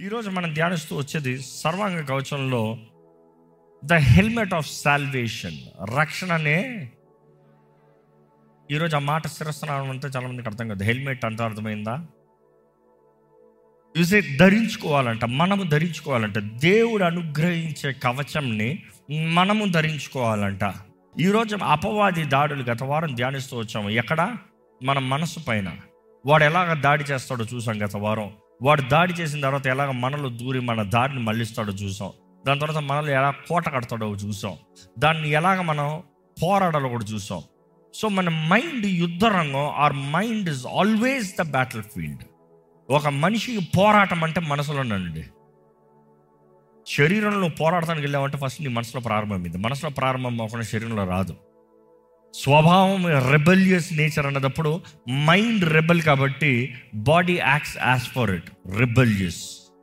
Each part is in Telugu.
ఈరోజు మనం ధ్యానిస్తూ వచ్చేది సర్వాంగ కవచంలో ద హెల్మెట్ ఆఫ్ సాల్వేషన్ రక్షణ అనే ఈరోజు ఆ మాట శిరస్నానం అంటే చాలా మందికి అర్థం కాదు హెల్మెట్ అంత అర్థమైందా యూసే ధరించుకోవాలంట మనము ధరించుకోవాలంట దేవుడు అనుగ్రహించే కవచంని మనము ధరించుకోవాలంట ఈరోజు అపవాది దాడులు గత వారం ధ్యానిస్తూ వచ్చాము ఎక్కడ మన మనసు పైన వాడు ఎలాగ దాడి చేస్తాడో చూసాం గత వారం వాడు దాడి చేసిన తర్వాత ఎలాగ మనలో దూరి మన దారిని మళ్ళిస్తాడో చూసాం దాని తర్వాత మనలో ఎలా కోట కడతాడో చూసాం దాన్ని ఎలాగ మనం పోరాడాలో కూడా చూసాం సో మన మైండ్ యుద్ధ రంగం our mind is always the battle field ఒక మనిషికి పోరాటం అంటే మనసులోనండి శరీరంలో పోరాడటానికి వెళ్ళామంటే ఫస్ట్ నీ మనసులో ప్రారంభమైంది మనసులో ప్రారంభం అవ్వకుండా శరీరంలో రాదు స్వభావం రెబెలియస్ నేచర్ అన్నదప్పుడు మైండ్ రెబెల్ కాబట్టి body acts as for it rebellious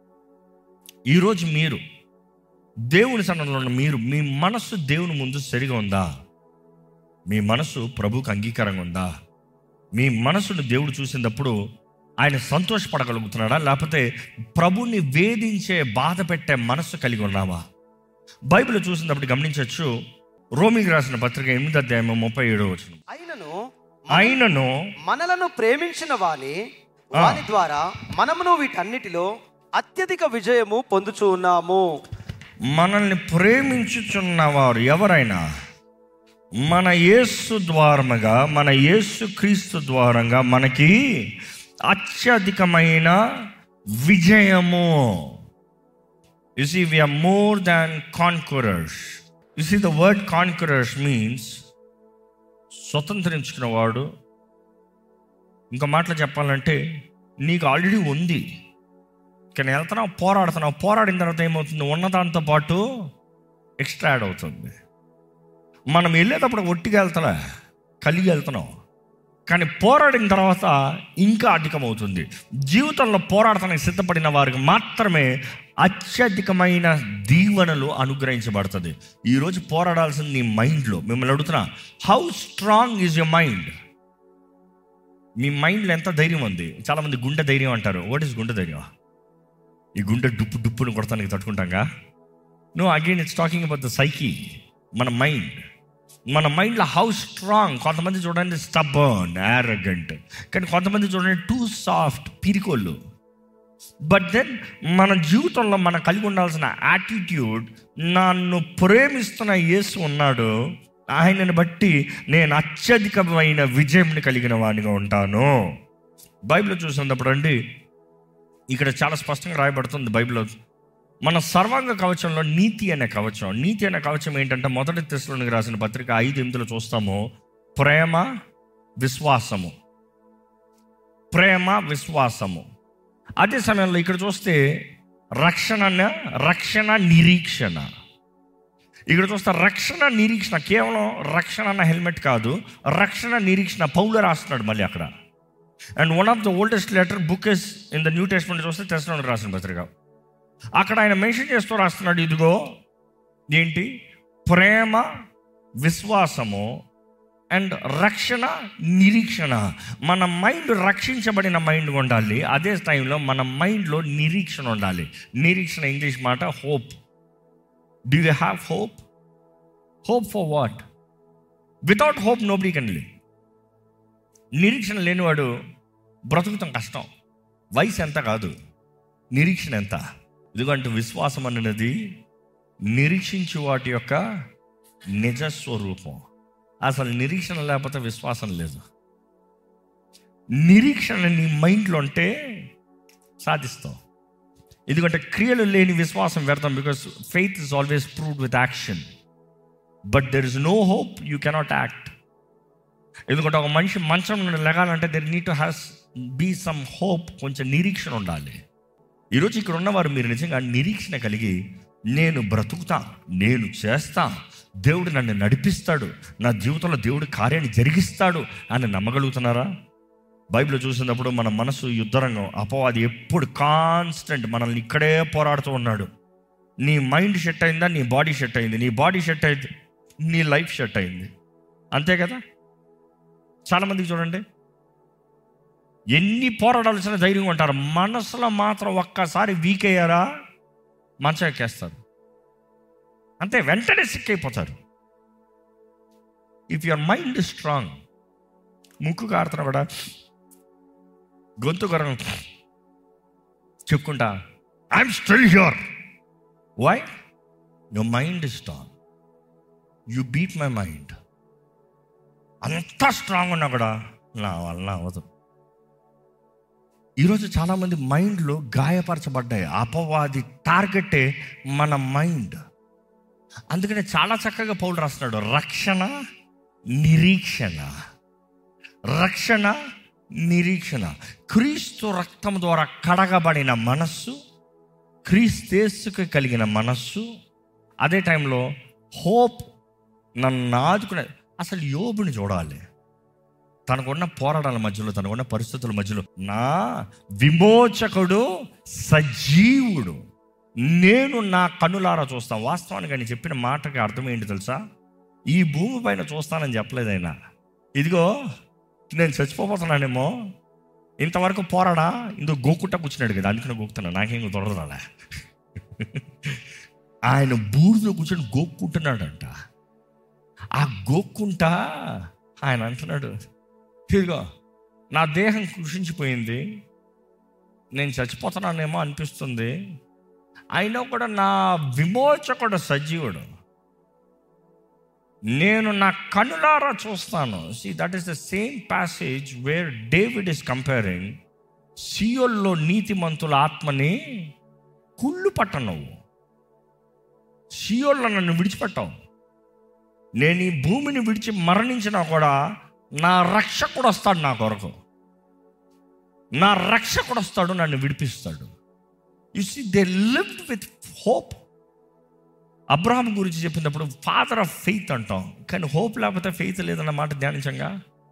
ఈరోజు మీరు దేవుని సన్నంలో ఉన్న మీరు మీ మనస్సు దేవుని ముందు సరిగా ఉందా మీ మనసు ప్రభుకు అంగీకారంగా ఉందా మీ మనసును దేవుడు చూసినప్పుడు ఆయన సంతోషపడగలుగుతున్నాడా లేకపోతే ప్రభుని వేధించే బాధ పెట్టే మనస్సు కలిగి ఉన్నామా బైబిల్ చూసినప్పుడు గమనించవచ్చు రోమికి రాసిన పత్రిక ఎనిమిది అధ్యాయం ముప్పై ఏడో వచ్చిన అయినను ఆయనను మనలను ప్రేమించిన వాని వాని ద్వారా మనమును వీటన్నిటిలో అత్యధిక విజయము పొందుచూ ఉన్నాము మనల్ని ప్రేమించుచున్నవారు ఎవరైనా మన యేసు ద్వారముగా మన యేసు క్రీస్తు ద్వారంగా మనకి అత్యధికమైన విజయము you see we are more than conquerors you see the word conquerors means స్వతంత్రించుకున్నవాడు ఇంకో మాటలు చెప్పాలంటే నీకు ఆల్రెడీ ఉంది కానీ వెళ్తున్నావు పోరాడుతున్నావు పోరాడిన తర్వాత ఏమవుతుంది ఉన్నదాంతో పాటు ఎక్స్ట్రా యాడ్ అవుతుంది మనం వెళ్ళేటప్పుడు ఒట్టిగా వెళ్తలే కలిగి వెళ్తున్నాం కానీ పోరాడిన తర్వాత ఇంకా అధికమవుతుంది జీవితంలో పోరాడటానికి సిద్ధపడిన వారికి మాత్రమే అత్యధికమైన దీవెనలు అనుగ్రహించబడుతుంది ఈరోజు పోరాడాల్సింది నీ మైండ్లో మిమ్మల్ని అడుగుతున్నా how strong is your mind మీ మైండ్లో ఎంత ధైర్యం ఉంది చాలామంది గుండె ధైర్యం అంటారు వాట్ ఈస్ గుండె ధైర్యం ఈ గుండె డుప్పు డుప్పును కొడతానికి తట్టుకుంటాంగా no again it's talking about the psyche మన మైండ్ మన మైండ్లో హౌ స్ట్రాంగ్ కొంతమంది చూడండి స్టబర్న్ యారగెంట్ కానీ కొంతమంది చూడండి టూ సాఫ్ట్ పిరికోళ్ళు బట్ దెన్ మన జీవితంలో మనం కలిగి ఉండాల్సిన యాటిట్యూడ్ నన్ను ప్రేమిస్తున్న యేసు ఉన్నాడు ఆయనను బట్టి నేను అత్యధికమైన విజయంని కలిగిన వాడిగా ఉంటాను బైబిల్ చూసినప్పుడు అండి ఇక్కడ చాలా స్పష్టంగా రాయబడుతుంది బైబిల్లో మన సర్వాంగ కవచంలో నీతి అనే కవచం నీతి అనే కవచం ఏంటంటే మొదటి తెశలోనికి రాసిన పత్రిక ఐదు ఎనిమిదిలో చూస్తాము ప్రేమ విశ్వాసము ప్రేమ విశ్వాసము అదే సమయంలో ఇక్కడ చూస్తే రక్షణ రక్షణ నిరీక్షణ ఇక్కడ చూస్తే రక్షణ నిరీక్షణ కేవలం రక్షణ అన్న హెల్మెట్ కాదు రక్షణ నిరీక్షణ పౌలు రాస్తున్నాడు మళ్ళీ అక్కడ and one of the oldest letter book is in the New Testament చూస్తే తెసలోనికి రాసిన పత్రిక అక్కడ ఆయన మెన్షన్ చేస్తూ రాస్తున్నాడు ఇదిగో ఏంటి ప్రేమ విశ్వాసము అండ్ రక్షణ నిరీక్షణ మన మైండ్ రక్షించబడిన మైండ్ ఉండాలి అదే టైంలో మన మైండ్లో నిరీక్షణ ఉండాలి నిరీక్షణ ఇంగ్లీష్ మాట hope do you have hope hope for what without hope nobody can live నిరీక్షణ లేనివాడు బ్రతుకుతాం కష్టం వయసు ఎంత కాదు నిరీక్షణ ఎంత ఇదిగంటే విశ్వాసం అన్నది నిరీక్షించు వాటి యొక్క నిజ స్వరూపం అసలు నిరీక్షణ లేకపోతే విశ్వాసం లేదు నిరీక్షణ నీ మైండ్లో ఉంటే సాధిస్తావు ఎందుకంటే క్రియలు లేని విశ్వాసం వ్యర్థం because faith is always proved with action but there is no hope you cannot act ఎందుకంటే ఒక మనిషి మంచం నుండి లెగాలంటే there need to has be some hope కొంచెం నిరీక్షణ ఉండాలి ఈరోజు ఇక్కడ ఉన్నవారు మీరు నిజంగా నిరీక్షణ కలిగి నేను బ్రతుకుతా నేను చేస్తా దేవుడు నన్ను నడిపిస్తాడు నా జీవితంలో దేవుడు కార్యాన్ని జరిగిస్తాడు అని నమ్మగలుగుతున్నారా బైబిల్ చూసినప్పుడు మన మనసు యుద్ధరంగం అపవాది ఎప్పుడు కాన్స్టెంట్ మనల్ని ఇక్కడే పోరాడుతూ ఉన్నాడు నీ మైండ్ సెట్ అయిందా నీ బాడీ సెట్ అయింది నీ బాడీ సెట్ అయింది నీ లైఫ్ సెట్ అయింది అంతే కదా చాలామందికి చూడండి ఎన్ని పోరాడాల్సిన ధైర్యం ఉంటారు మనసులో మాత్రం ఒక్కసారి వీక్ అయ్యారా మంచం ఎక్కేస్తారు అంతే వెంటనే సిక్ అయిపోతారు ఇఫ్ యువర్ మైండ్ స్ట్రాంగ్ ముక్కు కారుతున్నా కూడా గొంతు గరం చెప్పుకుంటా I'm still here why your mind strong you beat my mind అంత స్ట్రాంగ్ ఉన్నా కూడా నా వల్ల అవ్వదు ఈరోజు చాలామంది మైండ్లో గాయపరచబడ్డాయి అపవాది టార్గెటే మన మైండ్ అందుకనే చాలా చక్కగా పౌలు రాస్తున్నాడు రక్షణ నిరీక్షణ రక్షణ నిరీక్షణ క్రీస్తు రక్తం ద్వారా కడగబడిన మనస్సు క్రీస్తేసుకు కలిగిన మనస్సు అదే టైంలో హోప్ నన్ను ఆదుకునే అసలు యోబుని చూడాలి తనకున్న పోరాటాల మధ్యలో తనకున్న పరిస్థితుల మధ్యలో నా విమోచకుడు సజీవుడు నేను నా కన్నులారా చూస్తాను వాస్తవానికి ఆయన చెప్పిన మాటకి అర్థం ఏంటి తెలుసా ఈ భూమి పైన చూస్తానని చెప్పలేదు ఆయన ఇదిగో నేను చచ్చిపోతున్నానేమో ఇంతవరకు పోరాడా ఇందుకు గోకుట్ట కూర్చున్నాడు కదా అందుకని గోకుతున్నా నాకేం దొరకరాలే ఆయన బూడిలో కూర్చొని గోక్కుంటున్నాడంట ఆ గోక్కుంటా ఆయన అంటున్నాడు ఇదిగో నా దేహం కృషించిపోయింది నేను చచ్చిపోతున్నానేమో అనిపిస్తుంది అయినా కూడా నా విమోచకుడు సజీవుడు నేను నా కనులారా చూస్తాను see that is the same passage where David is comparing సియోల్లో నీతిమంతుల ఆత్మని కుళ్ళు పట్టనవు సియోల్లో నన్ను విడిచిపెట్టావు నేను ఈ భూమిని విడిచి మరణించినా కూడా నా రక్షకుడు వస్తాడు నా కొరకు నా రక్షకుడు వస్తాడు నన్ను విడిపిస్తాడు you see they live with hope Abraham గురించి చెప్పినప్పుడు ఫాదర్ ఆఫ్ ఫెయిత్ అంటాం కానీ హోప్ లేకపోతే ఫెయిత్ లేదన్న మాట ధ్యానించంగా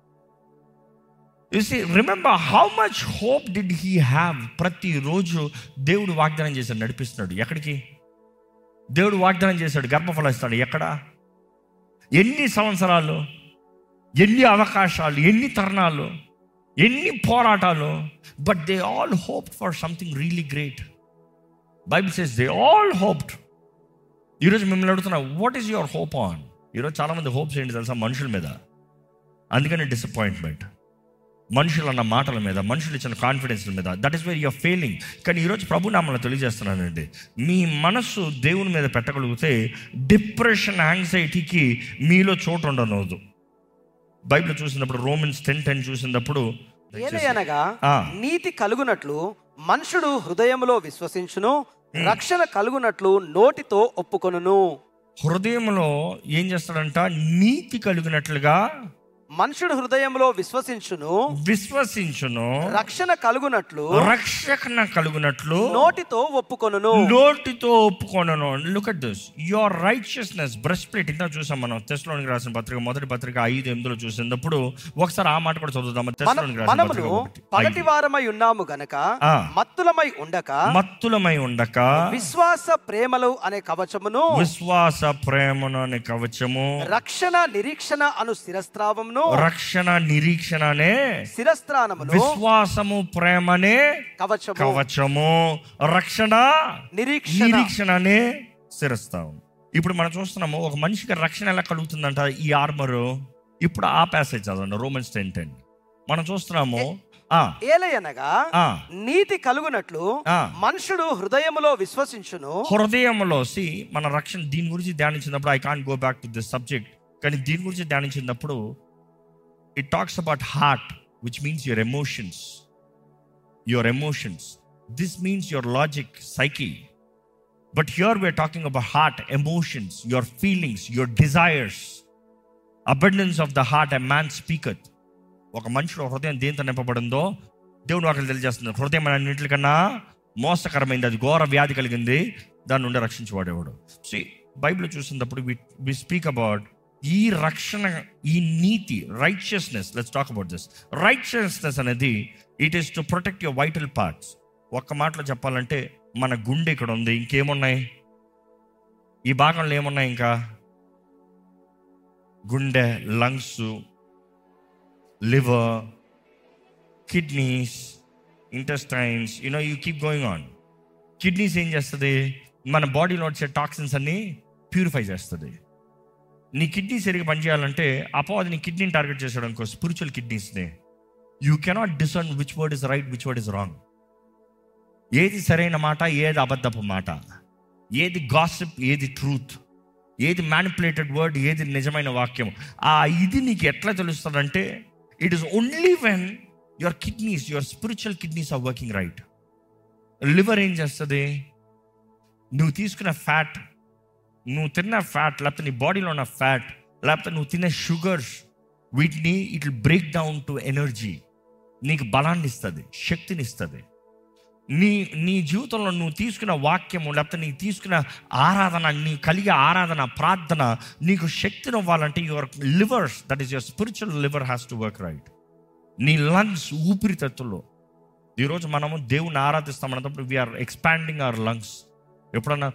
you see remember how much hope did he have ప్రతిరోజు దేవుడు వాగ్దానం చేశాడు నడిపిస్తున్నాడు ఎక్కడికి దేవుడు వాగ్దానం చేశాడు గర్భఫలం ఇస్తాడు ఎక్కడ ఎన్ని సంవత్సరాలు ఎన్ని అవకాశాలు ఎన్ని తరుణాలు ఎన్ని పోరాటాలు but they all hope for something really great Bible says they all hoped ఈరోజు మిమ్మల్ని అడుగుతున్నా what is your hope on ఈరోజు చాలామంది హోప్స్ ఏంటి తెలుసా మనుషుల మీద అందుకని డిసప్పాయింట్మెంట్ మనుషులు అన్న మాటల మీద మనుషులు ఇచ్చిన కాన్ఫిడెన్స్ మీద that is very your failing కానీ ఈరోజు ప్రభు నామని తెలియజేస్తున్నానండి మీ మనస్సు దేవుని మీద పెట్టగలిగితే డిప్రెషన్ యాంగ్జైటీకి మీలో చోటు ఉండనవద్దు బైబిల్ చూసినప్పుడు రోమన్స్ టెన్ టెన్ చూసినప్పుడు ఏలయనగా ఆ. నీతి కలుగునట్లు మనుషుడు హృదయములో విశ్వసించును రక్షణ కలుగునట్లు నోటితో ఒప్పుకొనును హృదయంలో ఏం చేస్తాడంట నీతి కలిగినట్లుగా మనుషుడు హృదయంలో విశ్వసించును విశ్వసించును రక్షణ కలుగునట్లు రక్షణ కలుగునట్లు నోటితో ఒప్పుకొనును నోటితో ఒప్పుకొనను look at this your righteousness breastplate ఇంత చూసాం మనం తెస్లోనికి రాసిన పత్రిక మొదటి పత్రిక ఐదు ఎనిమిదిలో చూసినప్పుడు ఒకసారి ఆ మాట కూడా చదువుదాం మన- తెస్లోనికి రాసిన మనమును పత్రిక ఒకటి. పగటి ఐదు. వారమై ఉన్నాము గనక ఆ. మత్తులమై ఉండక మత్తులమై ఉండక విశ్వాస ప్రేమలు అనే కవచమును విశ్వాస ప్రేమను అనే కవచము రక్షణ నిరీక్షణ అను శిరస్త్రావమును రక్షణ నిరీక్షణ అనే శిరస్త్రానమును విశ్వాసము ప్రేమనే కవచము కవచము రక్షణ నిరీక్షణ నిరీక్షణ అనే శిరస్తాం ఇప్పుడు మనం చూస్తున్నాము ఒక మనిషికి రక్షణ ఎలా కలుగుతుందంట ఈ ఆర్మర్ ఇప్పుడు ఆ ప్యాసేజ్ చదవండి రోమన్స్ టెన్ టెన్ మనం చూస్తున్నాము ఆ, ఏలయనగా ఆ, నీతి కలుగునట్లు ఆ. మనుషుడు హృదయములో విశ్వసించును హృదయంలో సి మన రక్షణ దీని గురించి ధ్యానించినప్పుడు I can't go back to this subject కానీ దీని గురించి ధ్యానించినప్పుడు it talks about heart which means your emotions your emotions this means your logic psyche but here we are talking about heart emotions your feelings your desires abundance of the heart a man speaker ఒక మనిషిలో హృదయం దేంతో నింపబడిందో దేవుడు వాటిని తెలియజేస్తుంది హృదయం అన్నింటికన్నా మోసకరమైంది అది ఘోర వ్యాధి కలిగింది దాని నుండి రక్షించేవాడేవాడు సో బైబిల్ చూసినప్పుడు వి వి స్పీక్ అబౌట్ ఈ రక్షణ ఈ నీతి righteousness let's talk about this righteousness అనేది it is to protect your vital parts ఒక్క మాటలో చెప్పాలంటే మన గుండె ఇక్కడ ఉంది ఇంకేమున్నాయి ఈ భాగంలో ఏమున్నాయి ఇంకా గుండె lungs liver kidneys intestines you know you keep going on kidneys ఏం చేస్తుంది మన బాడీలో వచ్చే టాక్సిన్స్ అన్ని ప్యూరిఫై చేస్తుంది నీ కిడ్నీ సరిగ్గా పనిచేయాలంటే అపవాది నీ కిడ్నీని టార్గెట్ చేసాడు అనుకో స్పిరిచువల్ కిడ్నీస్ని you cannot discern which word is right which word is wrong ఏది సరైన మాట ఏది అబద్ధపు మాట ఏది గాసిప్ ఏది ట్రూత్ ఏది మ్యానిపులేటెడ్ వర్డ్ ఏది నిజమైన వాక్యం ఆ ఇది నీకు ఎట్లా తెలుస్తుందంటే it is only when your kidneys your spiritual kidneys are working right liver ఏం చేస్తుంది నువ్వు తీసుకున్న ఫ్యాట్ నువ్వు తిన్న ఫ్యాట్ లేకపోతే నీ బాడీలో ఉన్న ఫ్యాట్ లేకపోతే నువ్వు తినే షుగర్స్ వీటిని it break down to energy నీకు బలాన్ని ఇస్తుంది శక్తిని ఇస్తుంది నీ నీ జీవితంలో నువ్వు తీసుకున్న వాక్యము లేకపోతే నీకు తీసుకున్న ఆరాధన నీ కలిగే ఆరాధన ప్రార్థన నీకు శక్తిని ఇవ్వాలంటే your livers that is your spiritual liver has to work right నీ లంగ్స్ ఊపిరితిత్తుల్లో ఈరోజు మనము దేవుని ఆరాధిస్తాం అన్నప్పుడు వీఆర్ ఎక్స్పాండింగ్ అవర్ లంగ్స్ ఎప్పుడన్నా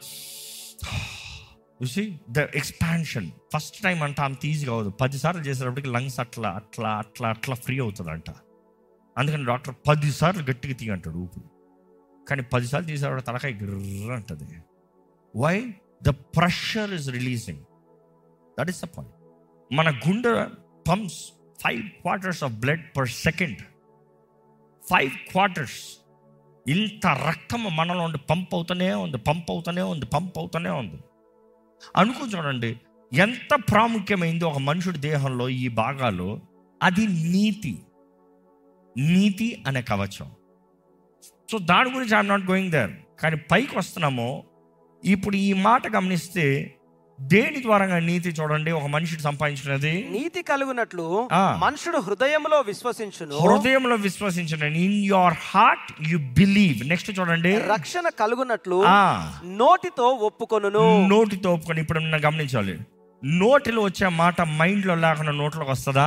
చూసి ద ఎక్స్పాన్షన్ ఫస్ట్ టైం అంట అంత ఈజీ కావదు పదిసార్లు చేసేటప్పటికి లంగ్స్ అట్లా అట్లా అట్లా అట్లా ఫ్రీ అవుతుందంట అందుకని డాక్టర్ పదిసార్లు గట్టిగా తీయ అంటాడు ఊపిరి కానీ పదిసార్లు తీసేవాడు తలకాయ గిర్ర అంటది why the pressure is releasing that is the point మన గుండె pumps five quarters of blood per second five quarters ఇంత రక్తం మనలో ఉండి పంప్ అవుతూనే ఉంది పంప్ అవుతూనే ఉంది పంప్ అవుతూనే ఉంది అనుకుని చూడండి ఎంత ప్రాముఖ్యమైంది ఒక మనుషుడి దేహంలో ఈ భాగాలు అది నీతి నీతి అనే కవచం సో దాని గురించి ఐఎమ్ నాట్ గోయింగ్ దర్ కానీ పైకి వస్తున్నామో ఇప్పుడు ఈ మాట గమనిస్తే దేని ద్వారా నీతి చూడండి ఒక మనిషికి సంపాదించినది నీతి కలుగునట్లు ఆ. మనుషుడు హృదయంలో విశ్వసించును హృదయంలో విశ్వసించిన in your heart you believe next చూడండి రక్షణ కలుగునట్లు ఆ నోటితో ఒప్పుకొనును నోటితో ఒప్పుకొని ఇప్పుడు నేను గమనించాలి నోటిలో వచ్చే మాట మైండ్లో లేకుండా నోట్లోకి వస్తుందా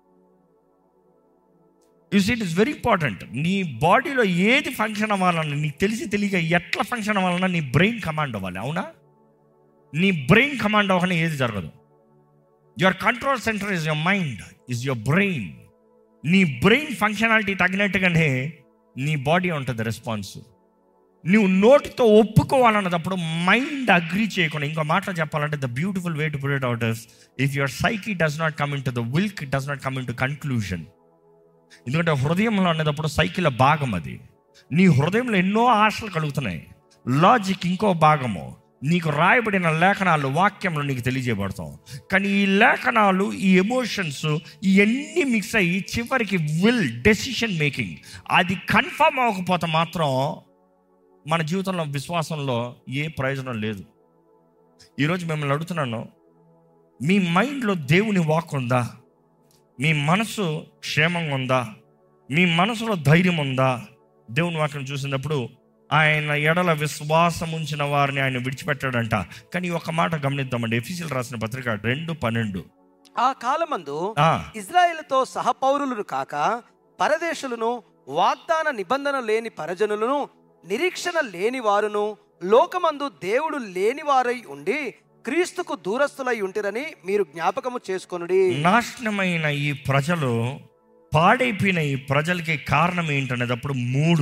you it is very important నీ బాడీలో ఏది ఫంక్షన్ అవ్వాలన్నా నీకు తెలిసి తెలియక ఎట్లా ఫంక్షన్ అవ్వాలన్నా నీ బ్రెయిన్ కమాండ్ అవ్వాలి అవునా నీ బ్రెయిన్ కమాండ్ అవ్వకనే ఏది జరగదు your control center is your mind is your brain నీ బ్రెయిన్ ఫంక్షనాలిటీ తగినట్టుగానే నీ బాడీ ఉంటుంది రెస్పాన్స్ నువ్వు నోటితో ఒప్పుకోవాలన్నప్పుడు మైండ్ అగ్రి చేయకుండా ఇంకో మాటలో చెప్పాలంటే the beautiful way to put it out is if your psyche does not come in to the will does not come in to conclusion ఎందుకంటే హృదయంలో అనేటప్పుడు సైకిల్ భాగం అది నీ హృదయంలో ఎన్నో ఆశలు కలుగుతున్నాయి లాజిక్ ఇంకో భాగము నీకు రాయబడిన లేఖనాలు వాక్యంలో నీకు తెలియజేయబడతాం కానీ ఈ లేఖనాలు ఈ ఎమోషన్స్ ఇవన్నీ మిక్స్ అయ్యి చివరికి విల్ డెసిషన్ మేకింగ్ అది కన్ఫర్మ్ అవ్వకపోతే మాత్రం మన జీవితంలో విశ్వాసంలో ఏ ప్రయోజనం లేదు ఈరోజు మిమ్మల్ని అడుగుతున్నాను మీ మైండ్లో దేవుని వాక్ ఉందా మీ మనసు క్షేమంగా ఉందా మీ మనసులో ధైర్యం ఉందా దేవుని వాక్యం చూసినప్పుడు ఆయన ఎడల విశ్వాసం ఉంచిన వారిని ఆయన విడిచిపెట్టాడంట కానీ ఒక మాట గమనిద్దామండి ఎఫీసీలు రాసిన పత్రిక రెండు పన్నెండు ఆ కాలమందు ఆ, ఇజ్రాయేలుతో సహపౌరులను కాక పరదేశులను వాగ్దాన నిబంధన లేని పరజనులను నిరీక్షణ లేని వారును లోకమందు దేవుడు లేని వారై ఉండి క్రీస్తుకు దూరస్తులై ఉంటిరని మీరు జ్ఞాపకము చేసుకొనుడి నాశనమైన ఈ ప్రజలు పాడైపోయిన ఈ ప్రజలకి కారణం ఏంటనేటప్పుడు మూడు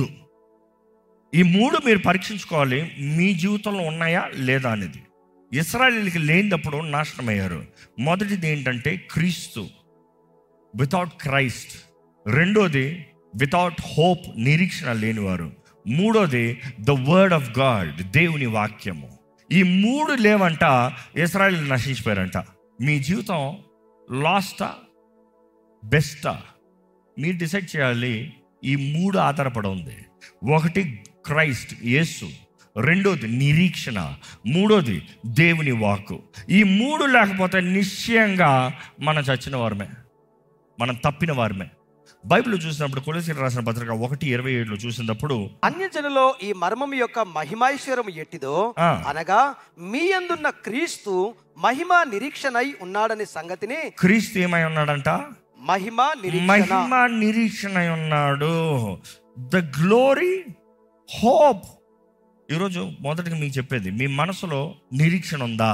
ఈ మూడు మీరు పరీక్షించుకోవాలి మీ జీవితంలో ఉన్నాయా లేదా అనేది ఇస్రాయలీలకి లేనిటప్పుడు నాశనమయ్యారు మొదటిది ఏంటంటే క్రీస్తు వితౌట్ క్రైస్ట్ రెండోది వితౌట్ హోప్ నిరీక్షణ లేనివారు మూడోది ద వర్డ్ ఆఫ్ గాడ్ దేవుని వాక్యము ఈ మూడు లేవంట ఇస్రాయల్ నశించిపోయారంట మీ జీవితం లాస్టా బెస్టా మీరు డిసైడ్ చేయాలి ఈ మూడు ఆధారపడి ఉంది ఒకటి క్రైస్ట్ యేసు రెండోది నిరీక్షణ మూడోది దేవుని వాక్కు ఈ మూడు లేకపోతే నిశ్చయంగా మనం చచ్చిన వారమే మనం తప్పిన వారమే బైబిల్ చూసినప్పుడు కొలసీలు రాసిన పత్రిక ఒకటి ఇరవై ఏడులో చూసినప్పుడు అన్యజనులో ఈ మర్మం యొక్క మహిమైశ్వరం ఎట్టిదో ఆ. అనగా మీ అందున్న క్రీస్తు మహిమ నిరీక్షణై ఉన్నాడని సంగతిని క్రీస్తు ఏమై ఉన్నాడంట మహిమ నిరీక్షణ మహిమ నిరీక్షణ అయి ఉన్నాడు ద గ్లోరీ హోప్ ఈరోజు మొదటిగా మీకు చెప్పేది మీ మనసులో నిరీక్షణ ఉందా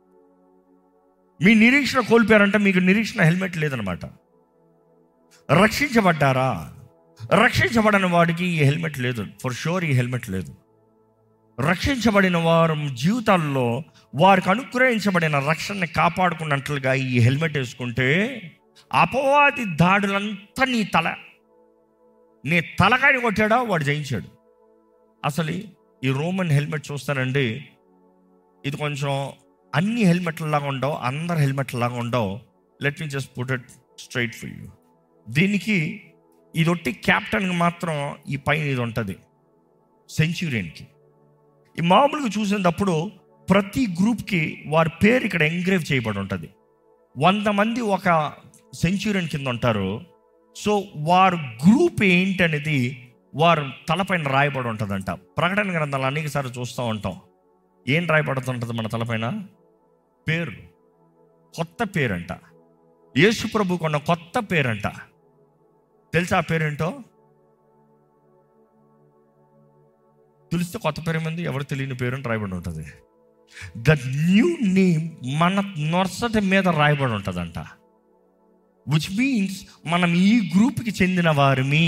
మీ నిరీక్షణ కోల్పోయారంటే మీకు నిరీక్షణ హెల్మెట్ లేదనమాట రక్షించబడ్డారా రక్షించబడిన వాడికి ఈ హెల్మెట్ లేదు ఫర్ షూర్ ఈ హెల్మెట్ లేదు రక్షించబడిన వారు జీవితాల్లో వారికి అనుగ్రహించబడిన రక్షణని కాపాడుకున్నట్లుగా ఈ హెల్మెట్ వేసుకుంటే అపవాది దాడులంతా నీ తల నీ తలకాయని కొట్టాడా వాడు జయించాడు అసలు ఈ రోమన్ హెల్మెట్ చూస్తానండి ఇది కొంచెం అన్ని హెల్మెట్లలాగా ఉండవు అందరు హెల్మెట్లలాగా ఉండవు let me just put it straight for you దీనికి ఇది ఒట్టి క్యాప్టెన్కి మాత్రం ఈ పైన ఇది ఉంటుంది సెంచురియన్కి ఈ మామూలుగా చూసినప్పుడు ప్రతి గ్రూప్కి వారి పేరు ఇక్కడ ఎంగ్రేవ్ చేయబడి ఉంటుంది వంద మంది ఒక సెంచురియన్ కింద ఉంటారు సో వారు గ్రూప్ ఏంటి అనేది వారు తలపైన రాయబడి ఉంటుందంట ప్రకటన గ్రంథాలు అనేక సార్లు చూస్తూ ఉంటాం ఏం రాయబడుతుంటుంది మన తలపైన పేరు కొత్త పేరంట యేసు ప్రభు కొన్న కొత్త పేరంట తెలుసా ఆ పేరేంటో తెలిస్తే కొత్త పేరు ఏమైంది ఎవరు తెలియని పేరు అని రాయబడి ఉంటుంది ద న్యూ నేమ్ మన నొరసటి మీద రాయబడి ఉంటుందంట విచ్ మీన్స్ మనం ఈ గ్రూప్కి చెందిన వారిమి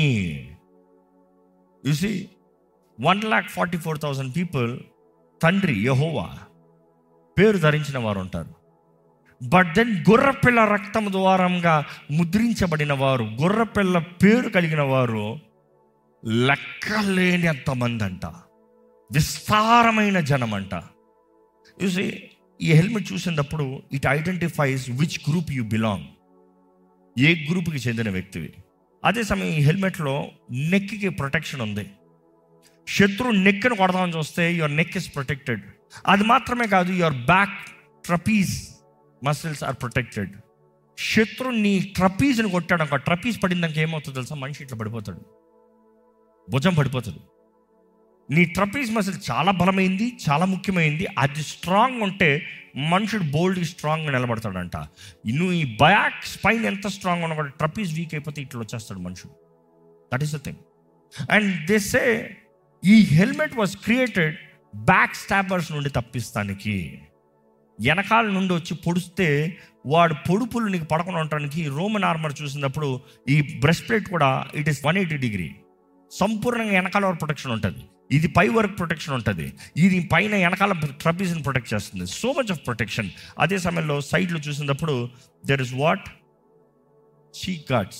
చూసి one lakh forty four thousand people తండ్రి యహోవా పేరు ధరించిన వారు ఉంటారు బట్ దెన్ గొర్రెపిల్ల రక్తం ద్వారంగా ముద్రించబడిన వారు గొర్రెపిల్ల పేరు కలిగిన వారు లెక్కలేని అంతమంది అంట విస్తారమైన జనం అంట చూసి ఈ హెల్మెట్ చూసినప్పుడు it identifies which group you belong ఏ గ్రూప్కి చెందిన వ్యక్తివి అదే సమయం ఈ హెల్మెట్లో నెక్కి ప్రొటెక్షన్ ఉంది శత్రు నెక్ను కొడదామని చూస్తే యువర్ నెక్ ఇస్ ప్రొటెక్టెడ్ అది మాత్రమే కాదు your back trapeze muscles are protected శత్రు నీ ట్రపీజ్ని కొట్టాడు ఒక ట్రపీజ్ పడిందాక ఏమవుతుందో తెలుసా మనిషి ఇట్లా పడిపోతాడు భుజం పడిపోతుంది నీ ట్రపీజ్ మసిల్ చాలా బలమైంది చాలా ముఖ్యమైంది అది స్ట్రాంగ్ ఉంటే మనుషుడు బోల్డ్ స్ట్రాంగ్గా నిలబడతాడంట నువ్వు ఈ బ్యాక్ స్పైన్ ఎంత స్ట్రాంగ్ ఉన్నా కూడా ట్రపీజ్ వీక్ అయిపోతే ఇట్లా వచ్చేస్తాడు మనుషుడు that is the thing and this ఈ helmet was created back stabbers నుండి తప్పిస్తానికి వెనకాల నుండి వచ్చి పొడిస్తే వాడు పొడుపులు నీకు పడకుండా ఉండటానికి రోమన్ ఆర్మర్ చూసినప్పుడు ఈ బ్రెస్ట్ ప్లేట్ కూడా it is one eighty degree సంపూర్ణంగా వెనకాల వరకు ప్రొటెక్షన్ ఉంటుంది ఇది పై వరకు ప్రొటెక్షన్ ఉంటుంది ఇది పైన వెనకాల ట్రపీస్ని ప్రొటెక్ట్ చేస్తుంది సో మచ్ ఆఫ్ ప్రొటెక్షన్ అదే సమయంలో సైడ్లో చూసినప్పుడు there is what cheek guards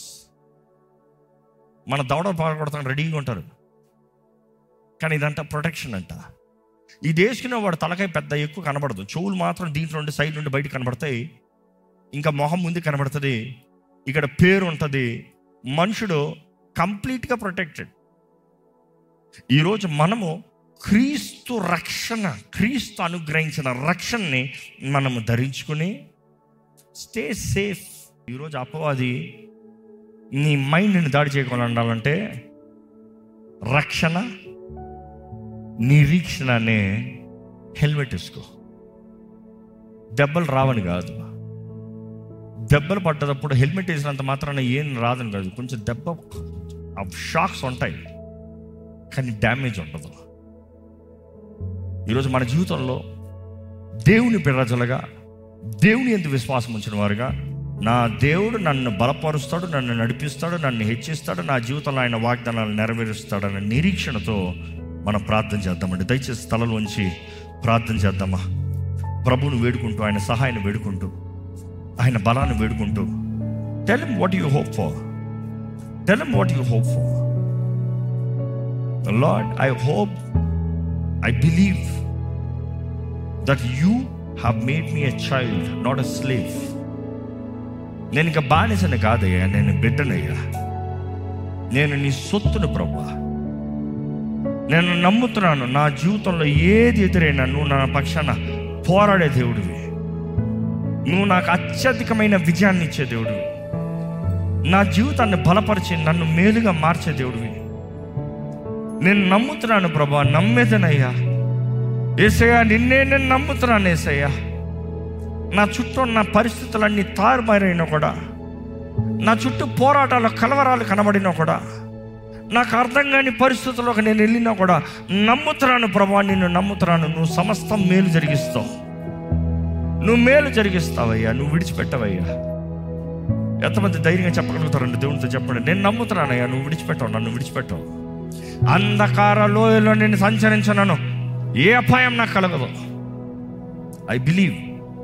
మన దవడ పాల్గొడతాం రెడీగా ఉంటారు కానీ ఇదంతా ప్రొటెక్షన్ అంట ఈ దేశకునే వాడు తలకాయ పెద్ద ఎక్కువ కనబడదు చెవులు మాత్రం దీంట్లో నుండి సైడ్ నుండి బయట కనబడతాయి ఇంకా మొహం ముందు కనబడుతుంది ఇక్కడ పేరు ఉంటుంది మనుషుడు కంప్లీట్గా ప్రొటెక్టెడ్ ఈరోజు మనము క్రీస్తు రక్షణ క్రీస్తు అనుగ్రహించిన రక్షణని మనము ధరించుకుని స్టే సేఫ్ ఈరోజు అపవాది నీ మైండ్ని దాడి చేయకుండా ఉండాలంటే రక్షణ నిరీక్షణ అనే హెల్మెట్ వేసుకో దెబ్బలు రావని కాదు దెబ్బలు పడ్డప్పుడు హెల్మెట్ వేసినంత మాత్రాన ఏం రాదని కాదు కొంచెం దెబ్బ షాక్స్ ఉంటాయి కానీ డ్యామేజ్ ఉండదు ఈరోజు మన జీవితంలో దేవుని ప్రజలుగా దేవుని ఎందుకు విశ్వాసం ఉంచిన వారుగా నా దేవుడు నన్ను బలపరుస్తాడు నన్ను నడిపిస్తాడు నన్ను హెచ్చిస్తాడు నా జీవితంలో ఆయన వాగ్దానాలు నెరవేరుస్తాడన్న నిరీక్షణతో మనం ప్రార్థన చేద్దామండి దయచేసి స్థలంలోంచి ప్రార్థన చేద్దామా ప్రభువును వేడుకుంటూ ఆయన సహాయాన్ని వేడుకుంటూ ఆయన బలాన్ని వేడుకుంటూ tell what you hope for tell what you hope for Lord I hope I believe that you have made me a child not a slave నేను ఇంకా బానిసని కాదయ్యా నేను బిడ్డనయ్యా నేను నీ సొత్తును ప్రభా నేను నమ్ముతున్నాను నా జీవితంలో ఏది ఎదురైనా నువ్వు నా పక్షాన పోరాడే దేవుడివి నువ్వు నాకు అత్యధికమైన విజయాన్ని ఇచ్చే దేవుడివి నా జీవితాన్ని బలపరిచి నన్ను మేలుగా మార్చే దేవుడివి నేను నమ్ముతున్నాను ప్రభా నమ్మేదనయ్యా ఏసయ్యా నిన్నే నేను నమ్ముతున్నాను ఏసయ్యా నా చుట్టూ ఉన్న పరిస్థితులన్నీ తారుమారైనా కూడా నా చుట్టూ పోరాటాలు కలవరాలు కనబడినా కూడా నాకు అర్థం కాని పరిస్థితుల్లోకి నేను వెళ్ళినా కూడా నమ్ముతున్నాను ప్రభా నిన్ను నమ్ముతున్నాను నువ్వు సమస్తం మేలు జరిగిస్తావు నువ్వు మేలు జరిగిస్తావయ్యా నువ్వు విడిచిపెట్టవయ్యా ఎంతమంది ధైర్యంగా చెప్పగలుగుతారండి దేవునితో చెప్పండి నేను నమ్ముతున్నానయ్యా నువ్వు విడిచిపెట్టావు నన్ను విడిచిపెట్టావు అంధకార లోయలో నేను సంచరించనను ఏ అపాయం నాకు కలగదు ఐ బిలీవ్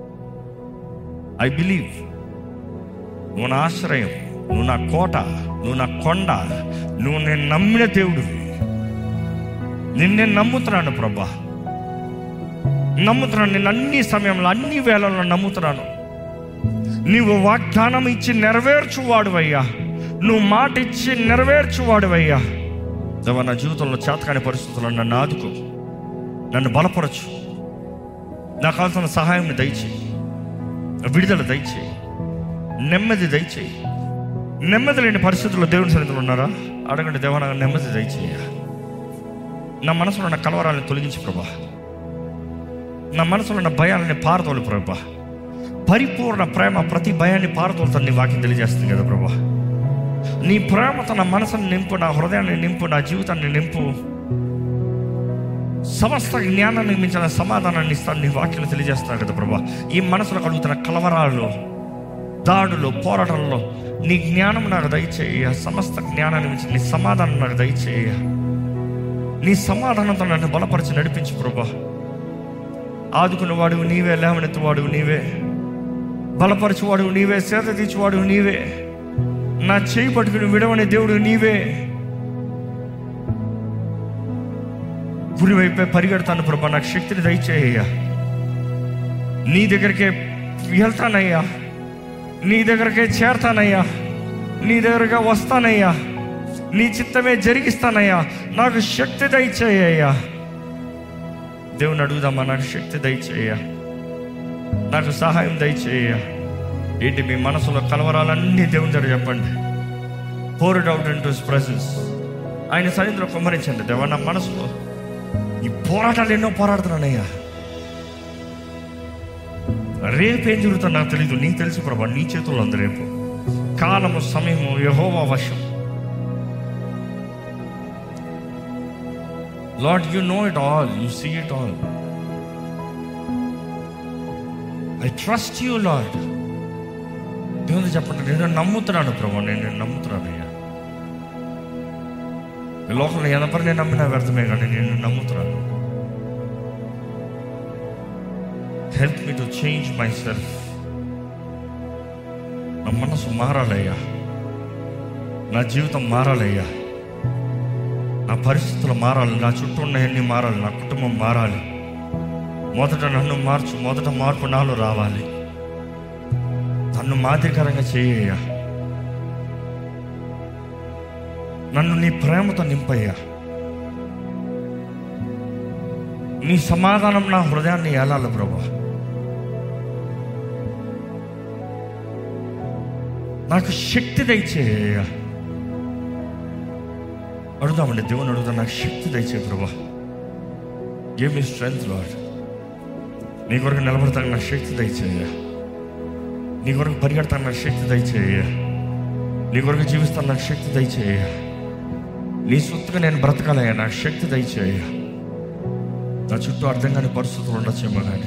ఐ బిలీవ్ నువ్వు నా ఆశ్రయం నువ్వు నా కోట నువ్వు నా కొండ నువ్వు నేను నమ్మిన దేవుడివి నిన్నే నమ్ముతున్నాను ప్రభా నమ్ముతున్నాను నేను అన్ని సమయంలో అన్ని వేళల్లో నమ్ముతున్నాను నీవు వాగ్దానం ఇచ్చి నెరవేర్చువాడువయ్యా నువ్వు మాట ఇచ్చి నెరవేర్చువాడువయ్యా దేవా నా జీవితంలో చేతకాని పరిస్థితుల్లో నన్ను ఆదుకో నన్ను బలపరచు నాకు కావాల్సిన సహాయం దయచేయి విడుదల దయచేయి నెమ్మది దయచేయి నెమ్మది లేని పరిస్థితుల్లో దేవుని సన్నిధిలో ఉన్నారా అడగండి దేవా నాకు నెమ్మది దయచేయ నా మనసులో ఉన్న కలవరాలను తొలగించి ప్రభా నా మనసులో ఉన్న భయాలని పారదోలు ప్రభా పరిపూర్ణ ప్రేమ ప్రతి భయాన్ని పారదోలుతాను నీ వాక్యం తెలియజేస్తుంది కదా ప్రభా నీ ప్రేమతో నా మనసును నింపు నా హృదయాన్ని నింపు నా జీవితాన్ని నింపు సమస్త జ్ఞానాన్ని మించిన సమాధానాన్ని ఇస్తాను నీ వాక్యం తెలియజేస్తాను కదా ప్రభా ఈ మనసులో కలుగుతున్న కలవరాలు దాడులు పోరాటంలో నీ జ్ఞానం నాకు దయచేయ సమస్త జ్ఞానాన్ని మించి నీ సమాధానం నాకు దయచేయ నీ సమాధానంతో నన్ను బలపరిచి నడిపించు ప్రభా ఆదుకున్న వాడు నీవే లేవనెత్తువాడు నీవే బలపరచువాడు నీవే సేద తీర్చువాడు నీవే నా చేయి పట్టుకుని విడవని దేవుడు నీవే గురి వైపే పరిగెడతాను ప్రభా నాకు శక్తిని దయచేయ్యా నీ దగ్గరికే వెళ్తానయ్యా నీ దగ్గరకే చేరతానయ్యా నీ దగ్గరగా వస్తానయ్యా నీ చిత్తమే జరిగిస్తానయ్యా నాకు శక్తి దయచేయ్యా దేవుని అడుగుదామా నాకు శక్తి దయచేయ నాకు సహాయం దయచేయ ఏంటి మీ మనసులో కలవరాలన్నీ దేవుని దగ్గర చెప్పండి pour it out in to presence ఆయన సన్నిధిలో కుమ్మరించండి దేవా నా మనసులో ఈ పోరాటాలు ఎన్నో పోరాడుతున్నానయ్యా రేపు ఏం జరుగుతుందో నాకు తెలియదు నీకు తెలుసు ప్రభా నీ చేతుల్లో ఉంది రేపు కాలము సమయము యహోవా వశం Lord you know it all you see it all I trust you Lord దేవుని చెప్పండి నేను నమ్ముతున్నాను ప్రభా నేను నేను నమ్ముతున్నాను అయ్యా ఈ లోకంలో ఎవరిని నమ్మినా వ్యర్థమే కానీ నేను నమ్ముతున్నాను help me to change my self నా మనసు మారాలయ్యా నా జీవితం మారాలయ్యా నా పరిస్థితులు మారాలి నా చుట్టూ ఉన్నవన్నీ మారాలి నా కుటుంబం మారాలి మొదట నన్ను మార్చు మొదట మార్పు నాలో రావాలి నన్ను మాదిరికరంగా చేయ్యా నన్ను నీ ప్రేమతో నింపయ్యా నీ సమాధానం నా హృదయాన్ని ఏలాలి ప్రభా నాకు శక్తి దయచేయ్యా అడుగుదామండి దేవుని అడుగుదా నాకు శక్తి దయచే ప్రభా గివ్ మీ స్ట్రెంగ్త్ లాడ్ నీ కొరకు నిలబడతాను నాకు శక్తి దయచేయ నీ కొరకు పరిగెడతాను నాకు శక్తి దయచేయ నీ కొరకు జీవిస్తాను నాకు శక్తి దయచేయ నీ సొత్తుగా నేను బ్రతకాలయ్యా నాకు శక్తి దయచేయ నా చుట్టూ అర్థం కాని పరిస్థితులు ఉండొచ్చేమో కానీ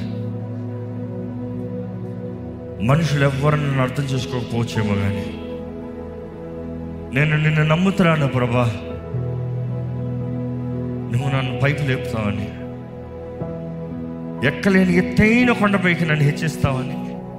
మనుషులు ఎవ్వరు నన్ను అర్థం చేసుకోకపోవచ్చేమో కానీ నేను నిన్ను నమ్ముతున్నాను ప్రభా నువ్వు నన్ను పైకి లేపుతావని ఎక్కలేని ఎత్తైన కొండపైకి నన్ను హెచ్చిస్తావని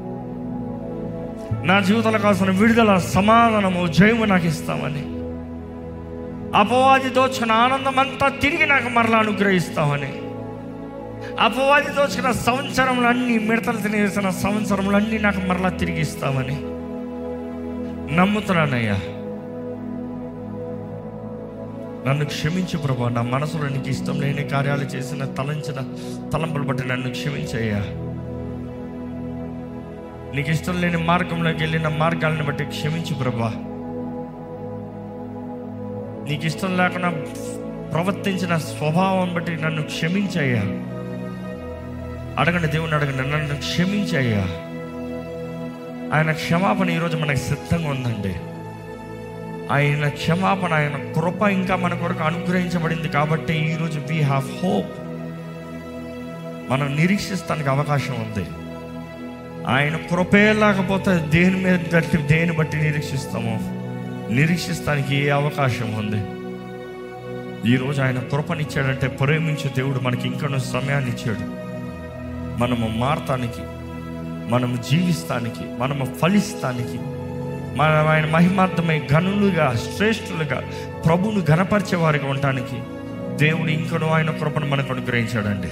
నా జీవితంలో కావాల్సిన విడుదల సమాధానము జయము నాకు ఇస్తామని అపవాది దోచుకున్న ఆనందం అంతా తిరిగి నాకు మరలా అనుగ్రహిస్తామని అపవాది దోచుకున్న సంవత్సరములన్నీ మిడతలు తినేసిన సంవత్సరములన్నీ నాకు మరలా తిరిగి ఇస్తామని నమ్ముతున్నానయ్యా నన్ను క్షమించు ప్రభా నా మనసులో నీకు ఇష్టం లేని కార్యాలు చేసిన తలంచిన తలంపులు బట్టి నన్ను క్షమించయ్యా నీకు ఇష్టం లేని మార్గంలోకి వెళ్ళిన మార్గాలను బట్టి క్షమించు ప్రభా నీకు ఇష్టం లేకుండా ప్రవర్తించిన స్వభావం బట్టి నన్ను క్షమించయ్యా అడగండి దేవుని అడగండి నన్ను క్షమించయ్యా ఆయన క్షమాపణ ఈరోజు మనకి సిద్ధంగా ఉందండి ఆయన క్షమాపణ ఆయన కృప ఇంకా మన కొరకు అనుగ్రహించబడింది కాబట్టి ఈరోజు వీ హ్యావ్ హోప్ మనం నిరీక్షిస్తానికి అవకాశం ఉంది ఆయన కృపే లేకపోతే దేని మీద బట్టి దేని బట్టి నిరీక్షిస్తామో నిరీక్షిస్తానికి ఏ అవకాశం ఉంది ఈరోజు ఆయన కృపనిచ్చాడంటే ప్రేమించే దేవుడు మనకి ఇంకా సమయాన్ని ఇచ్చాడు మనము మారటానికి మనము జీవిస్తానికి మనము ఫలిస్తానికి మనం ఆయన మహిమార్థమై గనులుగా శ్రేష్ఠులుగా ప్రభును గణపరిచే వారిగా ఉండటానికి దేవుడు ఇంకనూ ఆయన కృపను మనకు అనుగ్రహించాడండి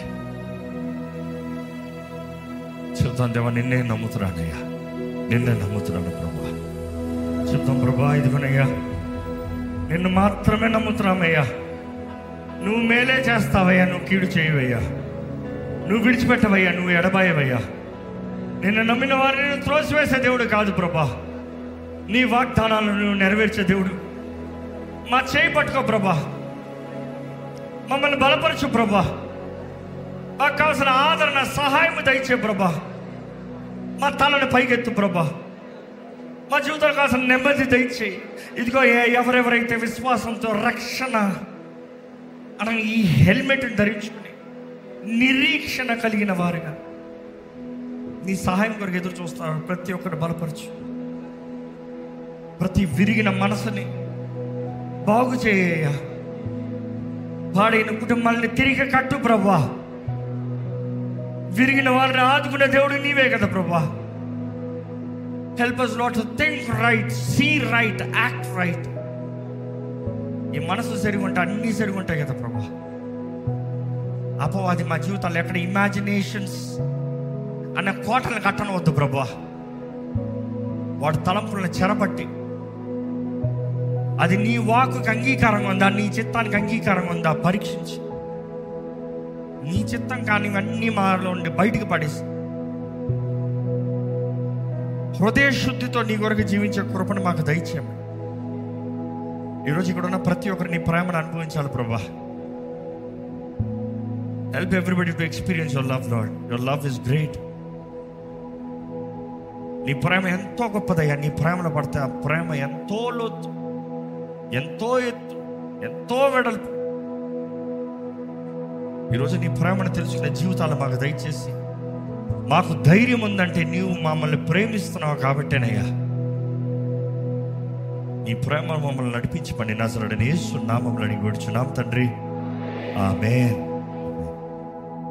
చెప్తాను దేవా నిన్నే నమ్ముతున్నానయ్యా నిన్నే నమ్ముతున్నాను ప్రభా చెప్తాం ప్రభా ఇదిగోనయ్యా నిన్ను మాత్రమే నమ్ముతున్నామయ్యా నువ్వు మేలే చేస్తావయ్యా నువ్వు కీడు చేయవయ్యా నువ్వు విడిచిపెట్టవయ్యా నువ్వు ఎడబాయవయ్యా నిన్ను నమ్మిన వారిని నువ్వు త్రోసివేసే దేవుడు కాదు ప్రభా నీ వాగ్దానాలను నువ్వు నెరవేర్చే దేవుడు మా చేయి పట్టుకో ప్రభా మమ్మల్ని బలపరచు ప్రభా మాకు కావాల్సిన ఆదరణ సహాయం దయచే ప్రభా మా తలను పైకెత్తు ప్రభా మా జీవితంలో కావాల్సిన నెమ్మది దయచేయి ఇదిగో ఏ- ఎవరెవరైతే విశ్వాసంతో రక్షణ అనే ఈ హెల్మెట్ ధరించుకుని నిరీక్షణ కలిగిన వారుగా నీ సహాయం కొరకు ఎదురు చూస్తున్నారు ప్రతి ఒక్కరు బలపరచు ప్రతి విరిగిన మనసుని బాగు చేయ పాడైన కుటుంబాలని తిరిగి కట్టు ప్రభా విరిగిన వారిని ఆదుకునే దేవుడు నీవే కదా ప్రభా help us not think right see right act right ఈ మనసు సరిగా ఉంటే అన్నీ సరిగా ఉంటాయి కదా ప్రభా అపవాది మా జీవితాల్లో ఎక్కడ ఇమాజినేషన్స్ అనే కోటలను కట్టనవద్దు ప్రభా వాడు తలంపులను చెరపట్టి అది నీ వాకుకి అంగీకారంగా ఉందా నీ చిత్తానికి అంగీకారంగా ఉందా పరీక్షించి నీ చిత్తం కానీ అన్ని మాలో ఉండి బయటికి పడేసి హృదయ శుద్ధితో నీ కొరకు జీవించే కృపను మాకు దయచేయమని ఈరోజు ఇక్కడ ఉన్న ప్రతి ఒక్కరు నీ ప్రేమను అనుభవించాలి ప్రభా help everybody to experience your love Lord your love is great నీ ప్రేమ ఎంతో గొప్పదయ్యా నీ ప్రేమలో పడితే ఆ ప్రేమ ఎంతో లోతు ఎంతో ఎత్తు ఎంతో వెడల్పు ఈరోజు నీ ప్రేమను తెలుసుకునే జీవితాలు మాకు దయచేసి మాకు ధైర్యం ఉందంటే నీవు మమ్మల్ని ప్రేమిస్తున్నావు కాబట్టేనయ్యా నీ ప్రేమ మమ్మల్ని నడిపించి పండి నజరడని యేసు నామములని గొడుచున్నాం తండ్రి ఆమెన్